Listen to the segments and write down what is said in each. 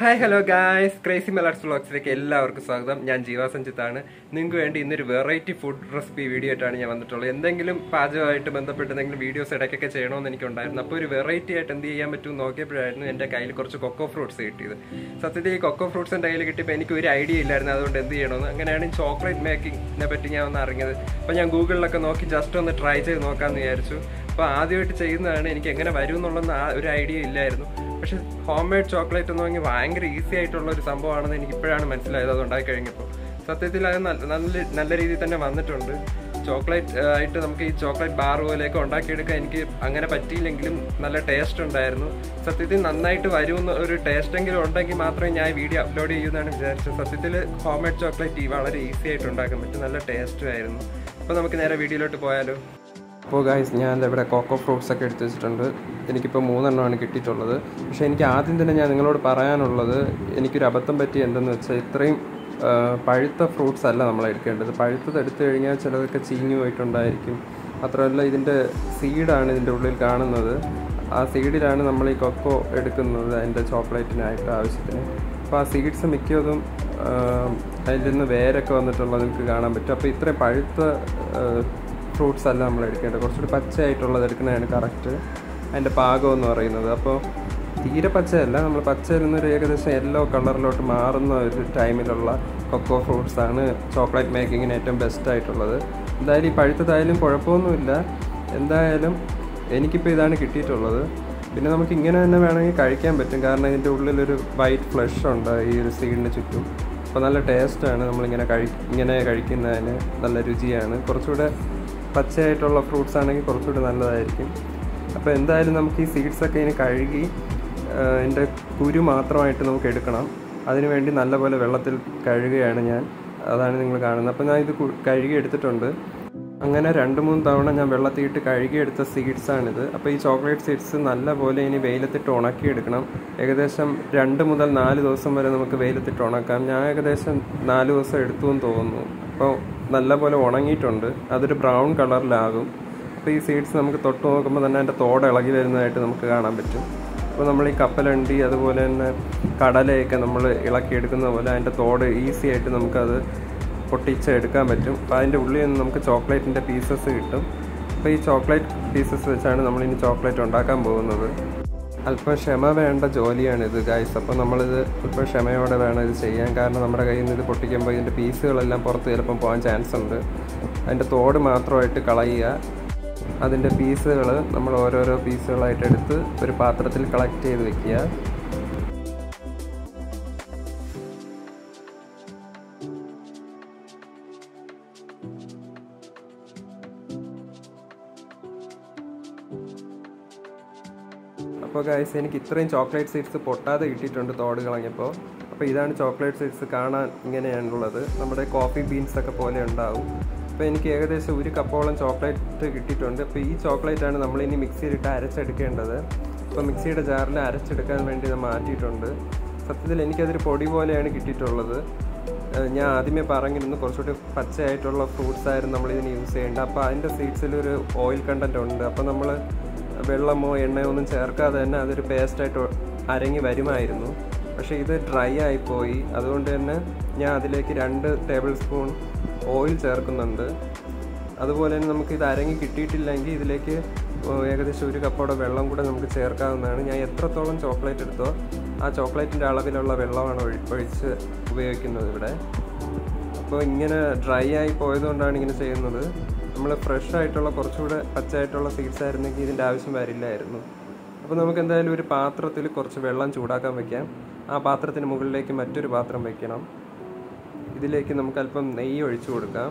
hi hello guys crazy മെലാർട്സ് വ്ളോഗ്സിലേക്ക് എല്ലാവർക്കും സ്വാഗതം ഞാൻ ജീവ സഞ്ജിത്താണ് നിങ്ങൾക്ക് വേണ്ടി ഇന്നൊരു വെറൈറ്റി ഫുഡ് റെസിപ്പി വീഡിയോ ആയിട്ടാണ് ഞാൻ വന്നിട്ടുള്ളത് എന്തെങ്കിലും പാചകമായിട്ട് ബന്ധപ്പെട്ട് എന്തെങ്കിലും വീഡിയോസ് ഇടയ്ക്കൊക്കെ ചെയ്യണമെന്ന് എനിക്കുണ്ടായിരുന്നു അപ്പോൾ ഒരു വെറൈറ്റി ആയിട്ട് എന്ത് ചെയ്യാൻ പറ്റും നോക്കിയപ്പോഴായിരുന്നു എൻ്റെ കയ്യിൽ കുറച്ച് കൊക്കോ ഫ്രൂട്ട്സ് കിട്ടിയത് സത്യത്തിൽ ഈ കൊക്കോ ഫ്രൂട്ട്സ് എൻ്റെ കയ്യിൽ കിട്ടിയപ്പോൾ എനിക്ക് ഒരു ഐഡിയ ഇല്ലായിരുന്നു അതുകൊണ്ട് എന്ത് ചെയ്യണമെന്ന് അങ്ങനെയാണ് ഈ ചോക്ലേറ്റ് മേക്കിങ്ങിനെ പറ്റി ഞാൻ ഒന്ന് അറിഞ്ഞത് അപ്പോൾ ഞാൻ ഗൂഗിളിലൊക്കെ നോക്കി ജസ്റ്റ് ഒന്ന് ട്രൈ ചെയ്ത് നോക്കാമെന്ന് വിചാരിച്ചു അപ്പോൾ ആദ്യമായിട്ട് ചെയ്യുന്നതാണ് എനിക്ക് എങ്ങനെ വരും എന്നുള്ളൊന്നും ആ ഒരു ഐഡിയ ഇല്ലായിരുന്നു പക്ഷെ ഹോം മെയ്ഡ് ചോക്ലേറ്റ് എന്ന് പറഞ്ഞാൽ ഭയങ്കര ഈസി ആയിട്ടുള്ള ഒരു സംഭവമാണെന്ന് എനിക്ക് ഇപ്പോഴാണ് മനസ്സിലായത് അത് ഉണ്ടാക്കി കഴിഞ്ഞപ്പോൾ സത്യത്തിൽ അത് നല്ല നല്ല നല്ല രീതിയിൽ തന്നെ വന്നിട്ടുണ്ട് ചോക്ലേറ്റ് ആയിട്ട് നമുക്ക് ഈ ചോക്ലേറ്റ് ബാർ പോലെയൊക്കെ ഉണ്ടാക്കിയെടുക്കാൻ എനിക്ക് അങ്ങനെ പറ്റിയില്ലെങ്കിലും നല്ല ടേസ്റ്റ് ഉണ്ടായിരുന്നു സത്യത്തിൽ നന്നായിട്ട് വരുമെന്ന് ഒരു ടേസ്റ്റ് എങ്കിലും ഉണ്ടെങ്കിൽ മാത്രമേ ഞാൻ വീഡിയോ അപ്ലോഡ് ചെയ്യുമെന്നാണ് വിചാരിച്ചത് സത്യത്തിൽ ഹോം മെയ്ഡ് ചോക്ലേറ്റ് വളരെ ഈസി ആയിട്ട് ഉണ്ടാക്കാൻ പറ്റും നല്ല ടേസ്റ്റും ആയിരുന്നു അപ്പോൾ നമുക്ക് നേരെ വീഡിയോയിലോട്ട് പോയാലോ അപ്പോൾ ഗായ്സ് ഞാൻ ഇവിടെ കോക്കോ ഫ്രൂട്ട്സ് ഒക്കെ എടുത്ത് വെച്ചിട്ടുണ്ട് എനിക്കിപ്പോൾ മൂന്നെണ്ണമാണ് കിട്ടിയിട്ടുള്ളത് പക്ഷേ എനിക്ക് ആദ്യം തന്നെ ഞാൻ നിങ്ങളോട് പറയാനുള്ളത് എനിക്കൊരു അബദ്ധം പറ്റി എന്തെന്ന് വെച്ചാൽ ഇത്രയും ആ, പഴുത്ത ഫ്രൂട്ട്സ് അല്ല നമ്മൾ എടുക്കേണ്ടത് പഴുത്തത് എടുത്തു കഴിഞ്ഞാൽ ചിലതൊക്കെ ചീഞ്ഞു പോയിട്ടുണ്ടായിരിക്കും മാത്രമല്ല ഇതിൻ്റെ സീഡാണ് ഇതിൻ്റെ ഉള്ളിൽ കാണുന്നത് ആ സീഡിലാണ് നമ്മൾ ഈ കൊക്കോ എടുക്കുന്നത് അതിൻ്റെ ചോക്ലേറ്റിനായിട്ട് ആവശ്യത്തിന് അപ്പോൾ ആ സീഡ്സ് മിക്കതും ആ, അതിൽ നിന്ന് വേരൊക്കെ വന്നിട്ടുള്ളത് നിങ്ങൾക്ക് കാണാൻ പറ്റും അപ്പോൾ ഇത്രയും പഴുത്ത ആ, ഫ്രൂട്ട്സ് അല്ല നമ്മൾ എടുക്കേണ്ടത് കുറച്ചുകൂടി പച്ചയായിട്ടുള്ളത് എടുക്കുന്നതാണ് കറക്റ്റ് അതിൻ്റെ പാകം എന്ന് പറയുന്നത് അപ്പോൾ തീരെ പച്ചയല്ല നമ്മൾ പച്ചയിൽ നിന്നൊരു ഏകദേശം യെല്ലോ കളറിലോട്ട് മാറുന്ന ഒരു ടൈമിലുള്ള കൊക്കോ ഫ്രൂട്ട്സ് ആണ് ചോക്ലേറ്റ് മേക്കിങ്ങിന് ഏറ്റവും ബെസ്റ്റ് ആയിട്ടുള്ളത് എന്തായാലും ഈ പഴുത്തതായാലും കുഴപ്പമൊന്നുമില്ല എന്തായാലും എനിക്കിപ്പോൾ ഇതാണ് കിട്ടിയിട്ടുള്ളത് പിന്നെ നമുക്ക് ഇങ്ങനെ തന്നെ വേണമെങ്കിൽ കഴിക്കാൻ പറ്റും കാരണം ഇതിൻ്റെ ഉള്ളിലൊരു വൈറ്റ് ഫ്ലഷ് ഉണ്ട് ഈ ഒരു സീഡിന് ചുറ്റും അപ്പോൾ നല്ല ടേസ്റ്റാണ് നമ്മളിങ്ങനെ കഴി ഇങ്ങനെ കഴിക്കുന്നതിന് നല്ല രുചിയാണ് കുറച്ചുകൂടെ പച്ചയായിട്ടുള്ള ഫ്രൂട്ട്സ് ആണെങ്കിൽ കുറച്ചുകൂടെ നല്ലതായിരിക്കും അപ്പോൾ എന്തായാലും നമുക്ക് ഈ സീഡ്സ് ഒക്കെ ഇനി കഴുകി അതിൻ്റെ കുരു മാത്രമായിട്ട് നമുക്ക് എടുക്കണം അതിനുവേണ്ടി നല്ലപോലെ വെള്ളത്തിൽ കഴുകുകയാണ് ഞാൻ അതാണ് നിങ്ങൾ കാണുന്നത് അപ്പോൾ ഞാൻ ഇത് കു- കഴുകി എടുത്തിട്ടുണ്ട് അങ്ങനെ രണ്ട് മൂന്ന് തവണ ഞാൻ വെള്ളത്തിയിട്ട് കഴുകിയെടുത്ത സീഡ്സാണിത് അപ്പോൾ ഈ ചോക്ലേറ്റ് സീഡ്സ് നല്ലപോലെ ഇനി വെയിലത്തിട്ട് ഉണക്കിയെടുക്കണം ഏകദേശം രണ്ട് മുതൽ നാല് ദിവസം വരെ നമുക്ക് വെയിലത്തിട്ട് ഉണക്കാം ഞാൻ ഏകദേശം നാല് ദിവസം എടുത്തു എന്ന് തോന്നുന്നു അപ്പോൾ നല്ലപോലെ ഉണങ്ങിയിട്ടുണ്ട് അതൊരു ബ്രൗൺ കളറിലാകും അപ്പോൾ ഈ സീഡ്സ് നമുക്ക് തൊട്ട് നോക്കുമ്പോൾ തന്നെ അതിൻ്റെ തോട് ഇളകി വരുന്നതായിട്ട് നമുക്ക് കാണാൻ പറ്റും അപ്പോൾ നമ്മൾ ഈ കപ്പലണ്ടി അതുപോലെ തന്നെ കടലയൊക്കെ നമ്മൾ ഇളക്കിയെടുക്കുന്ന പോലെ അതിൻ്റെ തോട് ഈസി ആയിട്ട് നമുക്കത് പൊട്ടിച്ച് എടുക്കാൻ പറ്റും അപ്പോൾ അതിൻ്റെ ഉള്ളിൽ നിന്ന് നമുക്ക് ചോക്ലേറ്റിൻ്റെ പീസസ് കിട്ടും അപ്പോൾ ഈ ചോക്ലേറ്റ് പീസസ് വെച്ചാണ് നമ്മളിനി ചോക്ലേറ്റ് ഉണ്ടാക്കാൻ പോകുന്നത് അല്പം ക്ഷമ വേണ്ട ജോലിയാണിത് ഗൈസ് അപ്പോൾ നമ്മളിത് അല്പം ക്ഷമയോടെ വേണം ഇത് ചെയ്യാൻ കാരണം നമ്മുടെ കയ്യിൽ നിന്ന് ഇത് പൊട്ടിക്കുമ്പോൾ ഇതിൻ്റെ പീസുകളെല്ലാം പുറത്ത് ചിലപ്പം പോകാൻ ചാൻസ് ഉണ്ട് അതിൻ്റെ തോട് മാത്രമായിട്ട് കളയുക അതിൻ്റെ പീസുകൾ നമ്മൾ ഓരോരോ പീസുകളായിട്ട് എടുത്ത് ഒരു പാത്രത്തിൽ കളക്ട് ചെയ്ത് വെക്കുക അപ്പോൾ ഗൈസ് എനിക്ക് ഇത്രയും ചോക്ലേറ്റ് സീഡ്സ് പൊട്ടാതെ കിട്ടിയിട്ടുണ്ട് തോട് കളഞ്ഞപ്പോൾ അപ്പോൾ ഇതാണ് ചോക്ലേറ്റ് സീഡ്സ് കാണാൻ ഇങ്ങനെയാണുള്ളത് നമ്മുടെ കോഫി ബീൻസ് ഒക്കെ പോലെ ഉണ്ടാവും അപ്പോൾ എനിക്ക് ഏകദേശം ഒരു കപ്പോളം ചോക്ലേറ്റ് കിട്ടിയിട്ടുണ്ട് അപ്പോൾ ഈ ചോക്ലേറ്റ് ആണ് നമ്മളിനി മിക്സിയിലിട്ട് അരച്ചെടുക്കേണ്ടത് അപ്പോൾ മിക്സിയുടെ ജാറിൽ അരച്ചെടുക്കാൻ വേണ്ടി ഞാൻ മാറ്റിയിട്ടുണ്ട് സത്യത്തിൽ എനിക്കതൊരു പൊടി പോലെയാണ് കിട്ടിയിട്ടുള്ളത് ഏഹ് ഞാൻ ആദ്യമേ പറഞ്ഞിരുന്നു കുറച്ചുകൂടി പച്ചയായിട്ടുള്ള ഫ്രൂട്ട്സ് ആയിരുന്നു നമ്മൾ ഇതിന് യൂസ് ചെയ്യേണ്ടത് അപ്പോൾ അതിൻ്റെ സീഡ്സിൽ ഒരു ഓയിൽ കണ്ടൻറ്റ് ഉണ്ട് അപ്പോൾ നമ്മൾ വെള്ളമോ എണ്ണയോ ഒന്നും ചേർക്കാതെ തന്നെ അതൊരു പേസ്റ്റായിട്ട് അരങ്ങി വരുമായിരുന്നു പക്ഷേ ഇത് ഡ്രൈ ആയിപ്പോയി അതുകൊണ്ട് തന്നെ ഞാൻ അതിലേക്ക് രണ്ട് ടേബിൾ സ്പൂൺ ഓയിൽ ചേർക്കുന്നുണ്ട് അതുപോലെ തന്നെ നമുക്ക് ഇത് അരങ്ങി കിട്ടിയിട്ടില്ലെങ്കിൽ ഇതിലേക്ക് ഏകദേശം ഒരു കപ്പോടെ വെള്ളം കൂടെ നമുക്ക് ചേർക്കാവുന്നതാണ് ഞാൻ എത്രത്തോളം ചോക്ലേറ്റ് എടുത്തോ ആ ചോക്ലേറ്റിൻ്റെ അളവിലുള്ള വെള്ളമാണ് ഒഴി- ഒഴിച്ച് ഉപയോഗിക്കുന്നത് ഇവിടെ അപ്പോൾ ഇങ്ങനെ ഡ്രൈ ആയി പോയതുകൊണ്ടാണ് ഇങ്ങനെ ചെയ്യുന്നത് നമ്മൾ ഫ്രഷ് ആയിട്ടുള്ള കുറച്ചുകൂടെ പച്ചയായിട്ടുള്ള സീഡ്സ് ആയിരുന്നെങ്കിൽ ഇതിൻ്റെ ആവശ്യം വരില്ലായിരുന്നു അപ്പോൾ നമുക്ക് എന്തായാലും ഒരു പാത്രത്തിൽ കുറച്ച് വെള്ളം ചൂടാക്കാൻ വെക്കാം ആ പാത്രത്തിന് മുകളിലേക്ക് മറ്റൊരു പാത്രം വെക്കണം ഇതിലേക്ക് നമുക്ക് അല്പം നെയ്യ് ഒഴിച്ചു കൊടുക്കാം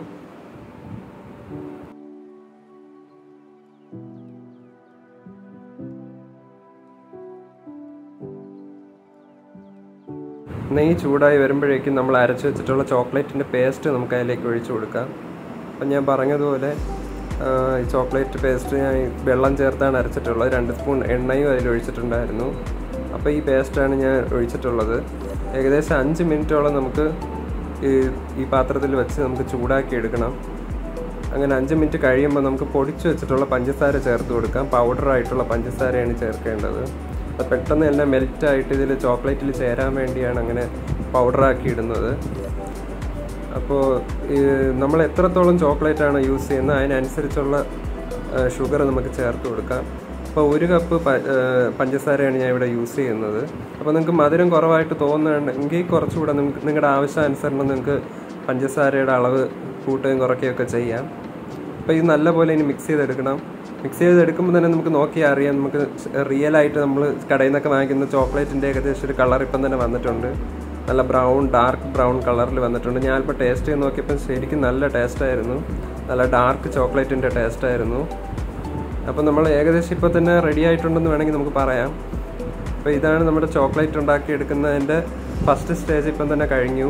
നെയ്യ് ചൂടായി വരുമ്പോഴേക്കും നമ്മൾ അരച്ചു വെച്ചിട്ടുള്ള ചോക്ലേറ്റിൻ്റെ പേസ്റ്റ് നമുക്ക് അതിലേക്ക് ഒഴിച്ചു കൊടുക്കാം അപ്പം ഞാൻ പറഞ്ഞതുപോലെ ആ, ഈ ചോക്ലേറ്റ് പേസ്റ്റ് ഞാൻ ഈ വെള്ളം ചേർത്താണ് അരച്ചിട്ടുള്ളത് രണ്ട് സ്പൂൺ എണ്ണയും അതിൽ ഒഴിച്ചിട്ടുണ്ടായിരുന്നു അപ്പോൾ ഈ പേസ്റ്റാണ് ഞാൻ ഒഴിച്ചിട്ടുള്ളത് ഏകദേശം അഞ്ച് മിനിറ്റോളം നമുക്ക് ഈ ഈ പാത്രത്തിൽ വെച്ച് നമുക്ക് ചൂടാക്കി എടുക്കണം അങ്ങനെ അഞ്ച് മിനിറ്റ് കഴിയുമ്പോൾ നമുക്ക് പൊടിച്ചു വെച്ചിട്ടുള്ള പഞ്ചസാര ചേർത്ത് കൊടുക്കാം പൗഡറായിട്ടുള്ള പഞ്ചസാരയാണ് ചേർക്കേണ്ടത് അത് പെട്ടെന്ന് തന്നെ മെൽറ്റായിട്ട് ഇതിൽ ചോക്ലേറ്റിൽ ചേരാൻ വേണ്ടിയാണ് അങ്ങനെ പൗഡറാക്കി ഇടുന്നത് അപ്പോൾ നമ്മൾ എത്രത്തോളം ചോക്ലേറ്റ് ആണ് യൂസ് ചെയ്യുന്നത് അതിനനുസരിച്ചുള്ള ഷുഗർ നമുക്ക് ചേർത്ത് കൊടുക്കാം അപ്പോൾ ഒരു കപ്പ് പ- ഏഹ് പഞ്ചസാരയാണ് ഞാൻ ഇവിടെ യൂസ് ചെയ്യുന്നത് അപ്പോൾ നിങ്ങൾക്ക് മധുരം കുറവായിട്ട് തോന്നുന്നുണ്ടെങ്കിൽ കുറച്ചുകൂടെ നിങ്ങൾക്ക് നിങ്ങളുടെ ആവശ്യാനുസരണം നിങ്ങൾക്ക് പഞ്ചസാരയുടെ അളവ് കൂട്ടുകയും കുറയ്ക്കുകയൊക്കെ ചെയ്യാം അപ്പോൾ ഇത് നല്ലപോലെ ഇനി മിക്സ് ചെയ്തെടുക്കണം മിക്സ് ചെയ്തെടുക്കുമ്പോൾ തന്നെ നമുക്ക് നോക്കിയാൽ അറിയാം നമുക്ക് റിയൽ ആയിട്ട് നമ്മൾ കടയിൽ നിന്നൊക്കെ വാങ്ങിക്കുന്ന ചോക്ലേറ്റിൻ്റെ ഏകദേശം ഒരു കളർ ഇപ്പം തന്നെ വന്നിട്ടുണ്ട് നല്ല ബ്രൗൺ ഡാർക്ക് ബ്രൗൺ കളറിൽ വന്നിട്ടുണ്ട് ഞാനിപ്പോൾ ടേസ്റ്റ് ചെയ്ത് നോക്കിയപ്പോൾ ശരിക്കും നല്ല ടേസ്റ്റ് ആയിരുന്നു നല്ല ഡാർക്ക് ചോക്ലേറ്റിൻ്റെ ടേസ്റ്റ് ആയിരുന്നു അപ്പോൾ നമ്മൾ ഏകദേശം ഇപ്പോൾ തന്നെ റെഡി ആയിട്ടുണ്ടെന്ന് വേണമെങ്കിൽ നമുക്ക് പറയാം അപ്പോൾ ഇതാണ് നമ്മുടെ ചോക്ലേറ്റ് ഉണ്ടാക്കി എടുക്കുന്നതിൻ്റെ ഫസ്റ്റ് സ്റ്റേജ് ഇപ്പം തന്നെ കഴിഞ്ഞു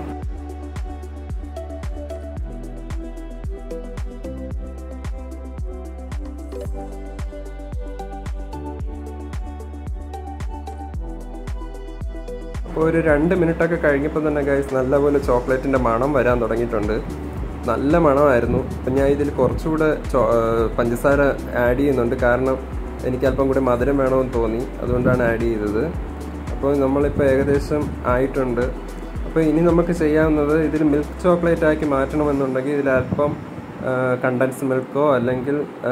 അപ്പോൾ ഒരു രണ്ട് മിനിറ്റൊക്കെ കഴിഞ്ഞപ്പോൾ തന്നെ ഗൈസ് നല്ലപോലെ ചോക്ലേറ്റിൻ്റെ മണം വരാൻ തുടങ്ങിയിട്ടുണ്ട് നല്ല മണമായിരുന്നു അപ്പം ഞാൻ ഇതിൽ കുറച്ചുകൂടെ ചോ- ആ, പഞ്ചസാര ആഡ് ചെയ്യുന്നുണ്ട് കാരണം എനിക്ക് അല്പം കൂടി മധുരം വേണമെന്ന് തോന്നി അതുകൊണ്ടാണ് ആഡ് ചെയ്തത് അപ്പോൾ നമ്മളിപ്പോൾ ഏകദേശം ആയിട്ടുണ്ട് അപ്പോൾ ഇനി നമുക്ക് ചെയ്യാവുന്നത് ഇതിൽ മിൽക്ക് ചോക്ലേറ്റ് ആക്കി മാറ്റണമെന്നുണ്ടെങ്കിൽ ഇതിൽ അല്പം കണ്ടൻസ് മിൽക്കോ അല്ലെങ്കിൽ ആ,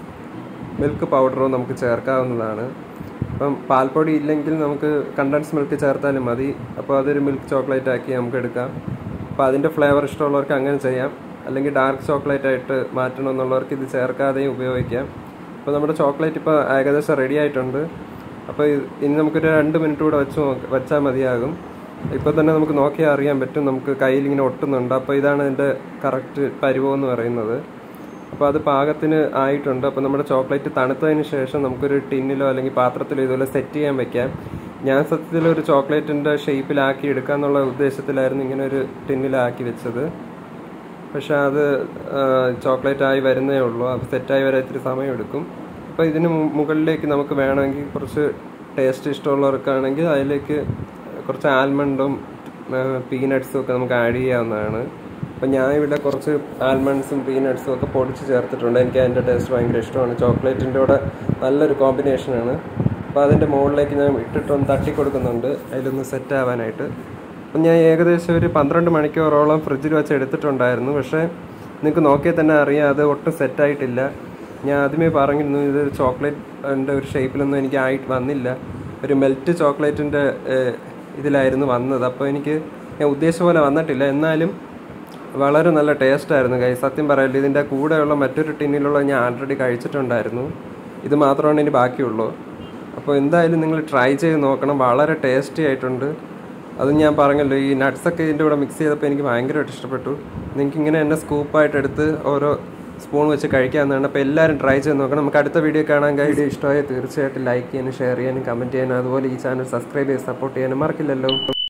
മിൽക്ക് പൗഡറോ നമുക്ക് ചേർക്കാവുന്നതാണ് അപ്പം പാൽപ്പൊടി ഇല്ലെങ്കിൽ നമുക്ക് കണ്ടൻസ് മിൽക്ക് ചേർത്താലും മതി അപ്പോൾ അതൊരു മിൽക്ക് ചോക്ലേറ്റ് ആക്കി നമുക്ക് എടുക്കാം അപ്പോൾ അതിൻ്റെ ഫ്ലേവർ ഇഷ്ടമുള്ളവർക്ക് അങ്ങനെ ചെയ്യാം അല്ലെങ്കിൽ ഡാർക്ക് ചോക്ലേറ്റ് ആയിട്ട് മാറ്റണം എന്നുള്ളവർക്ക് ഇത് ചേർക്കാതെയും ഉപയോഗിക്കാം അപ്പോൾ നമ്മുടെ ചോക്ലേറ്റ് ഇപ്പോൾ ഏകദേശം റെഡി ആയിട്ടുണ്ട് അപ്പോൾ ഇത് ഇനി നമുക്കൊരു രണ്ട് മിനിറ്റ് കൂടെ വെച്ച് നോക്ക് വെച്ചാൽ മതിയാകും ഇപ്പോൾ തന്നെ നമുക്ക് നോക്കിയാൽ അറിയാൻ പറ്റും നമുക്ക് കയ്യിൽ ഇങ്ങനെ ഒട്ടുന്നുണ്ട് അപ്പോൾ ഇതാണ് ഇതിൻ്റെ കറക്റ്റ് പരുവം എന്ന് പറയുന്നത് അപ്പോൾ അത് പാകത്തിന് ആയിട്ടുണ്ട് അപ്പോൾ നമ്മുടെ ചോക്ലേറ്റ് തണുത്തതിന് ശേഷം നമുക്കൊരു ടിന്നിലോ അല്ലെങ്കിൽ പാത്രത്തിലോ ഇതുപോലെ സെറ്റ് ചെയ്യാൻ വെക്കാം ഞാൻ സത്യത്തിൽ ഒരു ചോക്ലേറ്റിൻ്റെ ഷേപ്പിലാക്കി എടുക്കാന്നുള്ള ഉദ്ദേശത്തിലായിരുന്നു ഇങ്ങനെ ഒരു ടിന്നിലാക്കി വെച്ചത് പക്ഷെ അത് ചോക്ലേറ്റ് ആയി വരുന്നേ ഉള്ളൂ അത് സെറ്റായി വരാൻ ഇത്തിരി സമയമെടുക്കും അപ്പോൾ ഇതിന് മു- മുകളിലേക്ക് നമുക്ക് വേണമെങ്കിൽ കുറച്ച് ടേസ്റ്റ് ഇഷ്ടമുള്ളവർക്കാണെങ്കിൽ അതിലേക്ക് കുറച്ച് ആൽമണ്ടും പീനട്സും ഒക്കെ നമുക്ക് ആഡ് ചെയ്യാവുന്നതാണ് അപ്പം ഞാൻ ഇവിടെ കുറച്ച് ആൽമണ്ട്സും പീനട്സും ഒക്കെ പൊടിച്ച് ചേർത്തിട്ടുണ്ട് എനിക്ക് അതിൻ്റെ ടേസ്റ്റ് ഭയങ്കര ഇഷ്ടമാണ് ചോക്ലേറ്റിൻ്റെ കൂടെ നല്ലൊരു കോമ്പിനേഷനാണ് അപ്പോൾ അതിൻ്റെ മുകളിലേക്ക് ഞാൻ ഇട്ടിട്ടൊന്ന് തട്ടി കൊടുക്കുന്നുണ്ട് അതിലൊന്ന് സെറ്റ് ആവാനായിട്ട് അപ്പം ഞാൻ ഏകദേശം ഒരു പന്ത്രണ്ട് മണിക്കൂറോളം ഫ്രിഡ്ജിൽ വെച്ച് എടുത്തിട്ടുണ്ടായിരുന്നു പക്ഷേ നിങ്ങൾക്ക് നോക്കിയാൽ തന്നെ അറിയാം അത് ഒട്ടും സെറ്റായിട്ടില്ല ഞാൻ ആദ്യമേ പറഞ്ഞിരുന്നു ഇത് ചോക്ലേറ്റിൻ്റെ ഒരു ഷേപ്പിലൊന്നും എനിക്ക് ആയിട്ട് വന്നില്ല ഒരു മെൽറ്റ് ചോക്ലേറ്റിൻ്റെ ഇതിലായിരുന്നു വന്നത് അപ്പോൾ എനിക്ക് ഞാൻ ഉദ്ദേശിച്ച പോലെ വന്നിട്ടില്ല എന്നാലും വളരെ നല്ല ടേസ്റ്റ് ആയിരുന്നു കൈ സത്യം പറയല്ലോ ഇതിൻ്റെ കൂടെയുള്ള മറ്റൊരു ടിന്നിലുള്ള ഞാൻ ആൾറെഡി കഴിച്ചിട്ടുണ്ടായിരുന്നു ഇത് മാത്രമാണ് ഇനി ബാക്കിയുള്ളൂ അപ്പോൾ എന്തായാലും നിങ്ങൾ ട്രൈ ചെയ്ത് നോക്കണം വളരെ ടേസ്റ്റി ആയിട്ടുണ്ട് അത് ഞാൻ പറഞ്ഞല്ലോ ഈ നട്ട്സൊക്കെ ഇതിൻ്റെ കൂടെ മിക്സ് ചെയ്തപ്പോൾ എനിക്ക് ഭയങ്കരമായിട്ട് ഇഷ്ടപ്പെട്ടു നിങ്ങൾക്ക് ഇങ്ങനെ തന്നെ സ്കൂപ്പായിട്ട് എടുത്ത് ഓരോ സ്പൂൺ വെച്ച് കഴിക്കാവുന്നതാണ് അപ്പോൾ എല്ലാവരും ട്രൈ ചെയ്ത് നോക്കണം നമുക്ക് അടുത്ത വീഡിയോ കാണാൻ വീഡിയോ ഇഷ്ടമായ തീർച്ചയായിട്ടും ലൈക്ക് ചെയ്യാനും ഷെയർ ചെയ്യാനും കമൻറ്റ് ചെയ്യാനും അതുപോലെ ഈ ചാനൽ സബ്സ്ക്രൈബ് ചെയ്ത് സപ്പോർട്ട് ചെയ്യാനും മറക്കില്ലല്ലോ